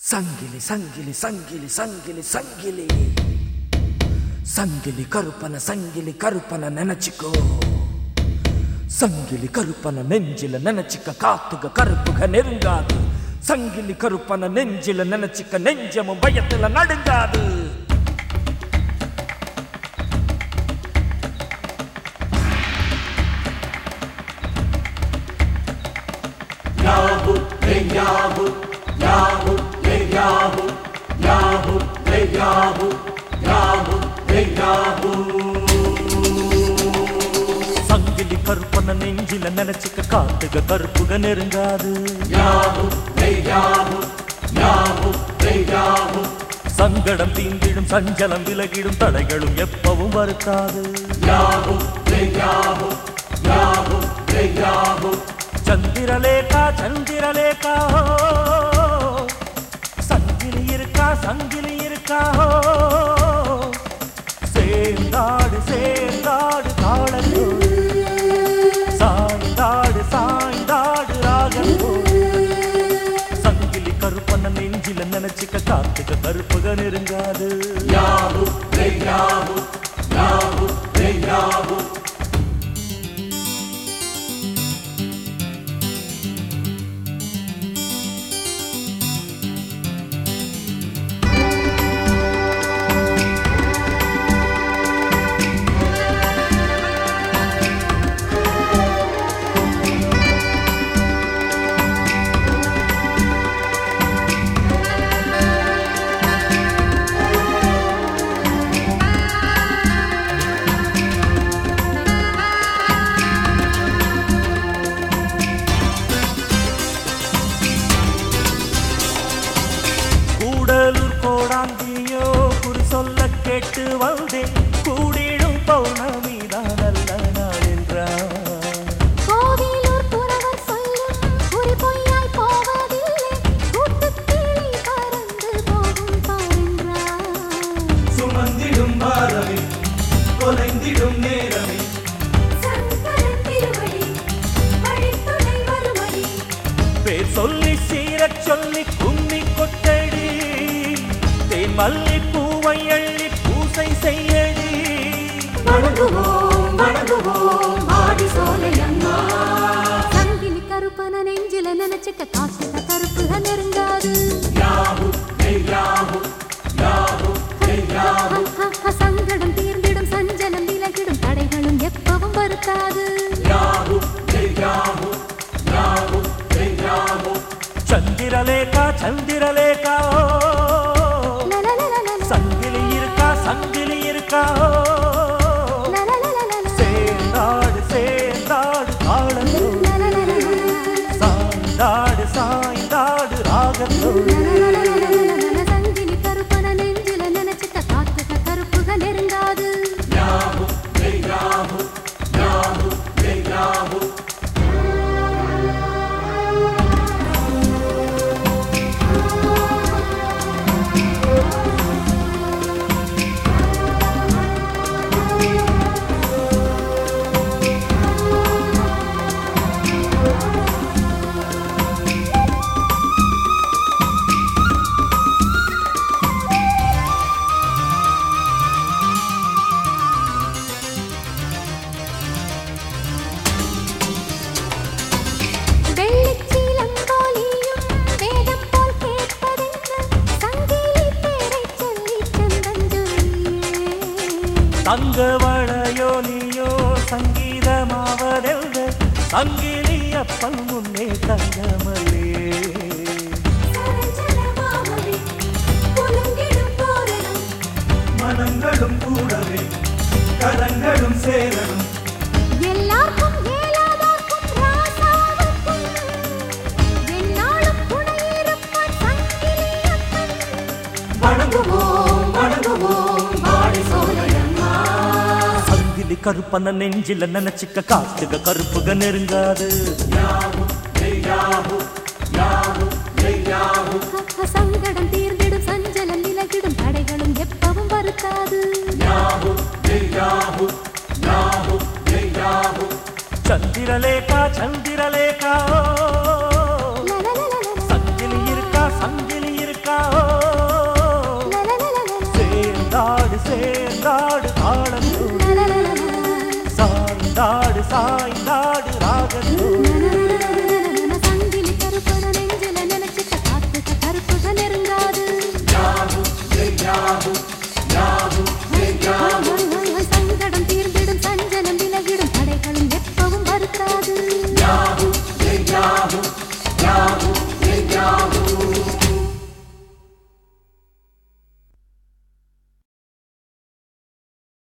சங்கிலி சங்கிலி சங்கிலி சங்கிலி சங்கிலி சங்கிலி கருப்பன சங்கிலி கருப்பன நினைச்சுக்கோ சங்கிலி கருப்பன நெஞ்சில நினைச்சுக்க காத்துக கருப்புக நெருங்காது சங்கிலி கருப்பன நெஞ்சில நினைச்சுக்க நெஞ்சமும் பயத்துல நடுங்காது Yahoo, hey Yahoo, Yahoo, hey Yahoo, Yahoo, hey Yahoo, Yahoo, hey Yahoo. சங்கிலி கருப்பன நெஞ்சில நினைச்சுக்க காத்துக கருப்புக நெருங்காது Yahoo, hey Yahoo, Yahoo, hey Yahoo, சங்கடம் தீந்திடும் சஞ்சலம் விலகிடும் தடைகளும் எப்பவும் வருத்தாது Yahoo, hey Yahoo, Yahoo, hey Yahoo. Chandralekha Chandralekha ஹோ. சங்கிலி இருக்கா சங்கிலி இருக்கா ஹோ. சேர்ந்தாடு சேர்ந்தாடு தாளங்கோ சாய்ந்தாடு சாய்ந்தாடு ராகங்கோ சங்கிலி கருப்பன நெஞ்சில நினைச்சுக்க காத்துக்க கருப்புக நெருங்காது Yahoo, hey Yahoo, Yahoo, hey Yahoo. Gudalur கோடாங்கியோ குறி சொல்ல கேட்டு வந்தேன் கூடிடும் பௌர்ணமி தான் நல்ல நாள் என்றார் கோவிலூர் புறவர் சொல்லும் குறி பொய்யாய் போவதில்லை கூட்டுக்கிளி பறந்து போகும் பாருன்றார் சுமந்திடும் பாரமே தொலைந்திடும் நேரமே சங்கரன் திருவடி வழித்துணை வருமடி பேர் சொல்லி சீரச் சொல்லி கும்மி கொட்டடி தேன் மல்லி பூவை அள்ளி பூசை செய்யடி வணங்குவோம் வணங்குவோம் ஆடி சோலையம்மா சங்கிலி கருப்பன நெஞ்சில நினைச்சுக்க காத்துக்க கருப்புக நெருங்காது Yahoo, hey Yahoo, Yahoo, hey Yahoo. சங்கடம் தீர்ந்திடும் சஞ்சலம் விலகிடும் தடைகளும் எப்பவும் வருத்தாது Yahoo, hey Yahoo, Yahoo, hey Yahoo. Chandralekha Chandralekha ஓ. லலலலலல, சங்கிலி இருக்கா சங்கிலி இருக்கா ஓ. லலலலலல, சேர்ந்தாடு சேர்ந்தாடு தாளங்கோ லலலலலல, சாய்ந்தாடு சாய்ந்தாடு ராகத்தோ லலலலலல, சங்கிலி கருப்பன நெஞ்சில நினைச்சுக்க காத்துக்க கருப்புக நெருங்காது Yahoo, hey Yahoo, Yahoo, hey Yahoo. வெள்ளிச்சீலங்கோலியும் வேதம் போல் கேட்பதென்று சங்கிலி பேரைச் சொல்லிச் செந்தஞ்சொல்லியே. தங்க வளையோலியோ சங்கீதமாவதெல்க சங்கிலி அப்பன் முன்னே தங்கமல்லே சரஞ்சரமாகவே குலுங்கிடும் தோரணம் மனங்களும் கூடவே கரங்களும் சேரணும் எல்லாருக்கும் ஏலாதாக்கும் ராசாவுக்கும் எந்நாளும் துணையிருப்பான் சங்கிலியப்பன். வணங்குவோம் வணங்குவோம் வாடி சோலையம்மா சங்கிலி கருப்பன நெஞ்சில நினைச்சுக்க காத்துக கருப்புக நெருங்காது Yahoo, hey Yahoo, Yahoo, hey Yahoo. கக்க சங்கடம் தீர்ந்திடும் சஞ்சலம் விலகிடும் தடைகளும் எப்பவும் வருத்தாது Yahoo, hey Yahoo, Yahoo, hey Yahoo. Chandralekha Chandralekha ஓ. லலலலலல, சங்கிலி இருக்கா சங்கிலி இருக்கா சாய்ந்தாடு சாய்ந்தாடு ராகத்தோடு நனனனனனனன சங்கிலி கருப்பன நெஞ்சில நினைச்சிட்ட காத்துக்க கருப்புக நெருங்காது யாஹூ ஜெய் யாஹூ